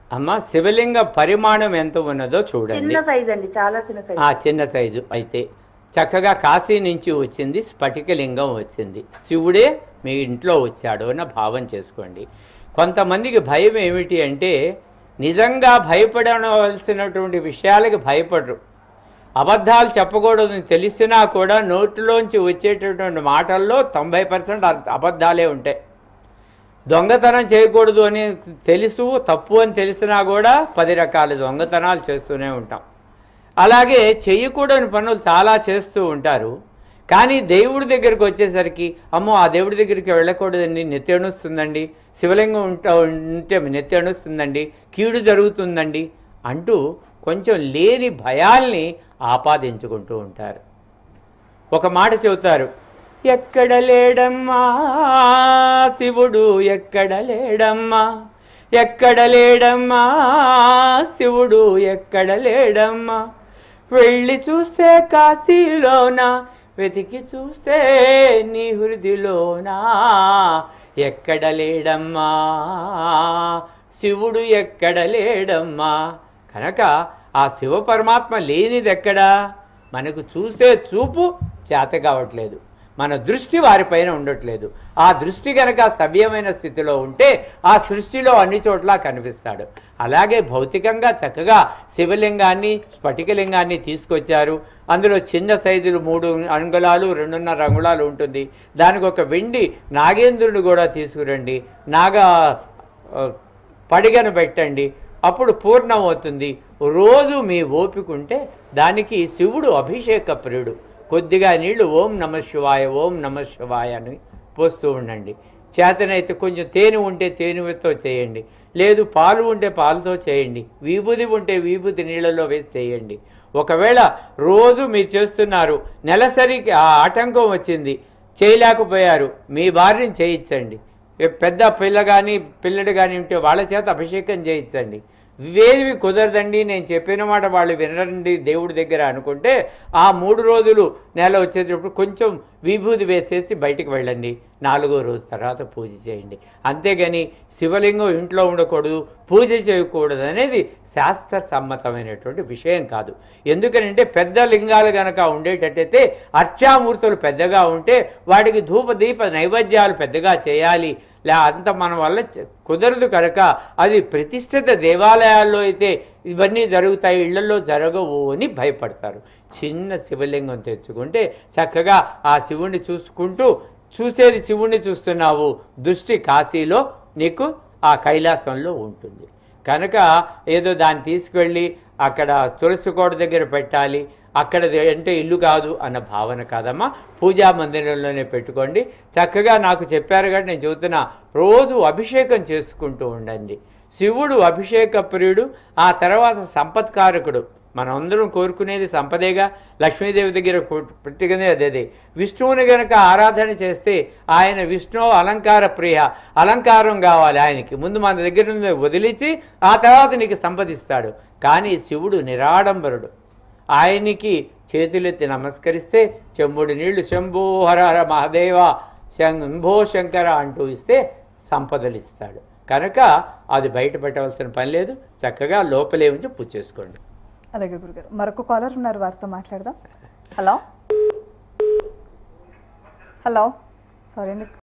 అమ్మ శివలింగ పరిమాణం ఎంత ఉన్నదో చూడండి చిన్న సైజ్ అండి చాలా చిన్న సైజ్ ఆ చిన్న సైజు అయితే చక్కగా కాశీ నుంచి వచ్చింది స్ఫటికలింగం వచ్చింది శివుడే మీ ఇంట్లో వచ్చాడు అన్న భావం చేసుకోండి కొంతమందికి భయం ఏమిటి అంటే నిజంగా భయపడవలసినటువంటి విషయాలకి భయపడరు అబద్ధాలు చెప్పకూడదని తెలిసినా కూడా నోటిలోంచి వచ్చేటటువంటి మాటల్లో తొంభై పర్సెంట్ అబద్ధాలే ఉంటాయి దొంగతనం చేయకూడదు అని తెలుసు తప్పు అని తెలిసినా కూడా పది రకాల దొంగతనాలు చేస్తూనే ఉంటాం అలాగే చేయకూడని పనులు చాలా చేస్తూ ఉంటారు కానీ దేవుడి దగ్గరికి వచ్చేసరికి అమ్మో ఆ దేవుడి దగ్గరికి వెళ్ళకూడదండి నెత్తి అణుస్తుందండి శివలింగం ఉంటా ఉంటే నెత్తి అణుస్తుందండి కీడు జరుగుతుందండి అంటూ కొంచెం లేని భయాల్ని ఆపాదించుకుంటూ ఉంటారు ఒక మాట చెబుతారు ఎక్కడ లేడమ్మా శివుడు ఎక్కడ లేడమ్మా ఎక్కడ లేడమ్మా శివుడు ఎక్కడ లేడమ్మా వెళ్ళి చూస్తే కాశీలోన వెతికి చూస్తే నీ హృదిలోనా ఎక్కడ లేడమ్మా శివుడు ఎక్కడ లేడమ్మా కనుక ఆ శివ పరమాత్మ లేనిది ఎక్కడా మనకు చూసే చూపు చేత కావట్లేదు మన దృష్టి వారిపైన ఉండట్లేదు ఆ దృష్టి కనుక సవ్యమైన స్థితిలో ఉంటే ఆ సృష్టిలో అన్ని చోట్ల కనిపిస్తాడు అలాగే భౌతికంగా చక్కగా శివలింగాన్ని స్ఫటికలింగాన్ని తీసుకొచ్చారు అందులో చిన్న సైజులు మూడు అంగుళాలు రెండున్నర అంగుళాలు ఉంటుంది దానికి ఒక వెండి నాగేంద్రుని కూడా తీసుకురండి నాగా ఆ, పడిగను పెట్టండి అప్పుడు పూర్ణం అవుతుంది రోజు మీ ఓపిక ఉంటే దానికి శివుడు అభిషేక ప్రియుడు కొద్దిగా నీళ్లు ఓం నమ శివాయ ఓం నమ శివాయ అని పోస్తూ ఉండండి చేతనైతే కొంచెం తేనె ఉంటే తేనెతో చేయండి లేదు పాలు ఉంటే పాలతో చేయండి విభూది ఉంటే విభూతి నీళ్ళలో వేసి చేయండి ఒకవేళ రోజు మీరు చేస్తున్నారు నెలసరికి ఆ ఆటంకం వచ్చింది చేయలేకపోయారు మీ భార్యని చేయించండి ఏ పెద్ద పిల్ల కానీ పిల్లడు కానీ ఉంటే వాళ్ళ చేత అభిషేకం చేయించండి ఇవేవి కుదరదండి నేను చెప్పిన మాట వాళ్ళు వినరండి దేవుడి దగ్గర అనుకుంటే ఆ మూడు రోజులు నెల వచ్చేటప్పుడు కొంచెం విభూది వేసేసి బయటికి వెళ్ళండి నాలుగో రోజు తర్వాత పూజ చేయండి అంతేగాని శివలింగం ఇంట్లో ఉండకూడదు పూజ చేయకూడదు అనేది శాస్త్ర సమ్మతమైనటువంటి విషయం కాదు ఎందుకనంటే పెద్ద లింగాలు గనక ఉండేటట్టయితే అర్చామూర్తులు పెద్దగా ఉంటే వాటికి ధూప దీప నైవేద్యాలు పెద్దగా చేయాలి లే అంత మన వల్ల చ- కుదరదు కనుక అది ప్రతిష్ఠిత దేవాలయాల్లో అయితే ఇవన్నీ జరుగుతాయి ఇళ్లలో జరగవు అని భయపడతారు చిన్న శివలింగం తెచ్చుకుంటే చక్కగా ఆ శివుణ్ణి చూసుకుంటూ చూసేది శివుణ్ణి చూస్తున్నావు దృష్టి కాశీలో నీకు ఆ కైలాసంలో ఉంటుంది కనుక ఏదో దాన్ని తీసుకువెళ్ళి అక్కడ తులసి కోట దగ్గర పెట్టాలి అక్కడ అంటే ఇల్లు కాదు అన్న భావన కాదమ్మా పూజా మందిరంలోనే పెట్టుకోండి చక్కగా నాకు చెప్పారు కాబట్టి నేను చెబుతున్నా రోజు అభిషేకం చేసుకుంటూ ఉండండి శివుడు అభిషేక ప్రియుడు ఆ తర్వాత సంపత్కారకుడు మనమందరం కోరుకునేది సంపదేగా లక్ష్మీదేవి దగ్గర పెట్టుకునే అదే విష్ణువుని గనక ఆరాధన చేస్తే ఆయన విష్ణు అలంకార ప్రియ అలంకారం కావాలి ఆయనకి ముందు మన దగ్గర నుండి వదిలించి ఆ తర్వాత నీకు సంపదిస్తాడు కానీ శివుడు నిరాడంబరుడు ఆయనకి చేతులెత్తి నమస్కరిస్తే చెంబుడు నీళ్లు శంభో హర హర మహాదేవ శంభో శంకర అంటూ ఇస్తే సంపదలు ఇస్తాడు కనుక అది బయట పెట్టవలసిన పని లేదు చక్కగా లోపలే ఉంచి పూజ చేసుకోండి అలాగే గురుగారు మరొక కాలర్ ఉన్నారు వారితో మాట్లాడదాం హలో హలో సారీ అండి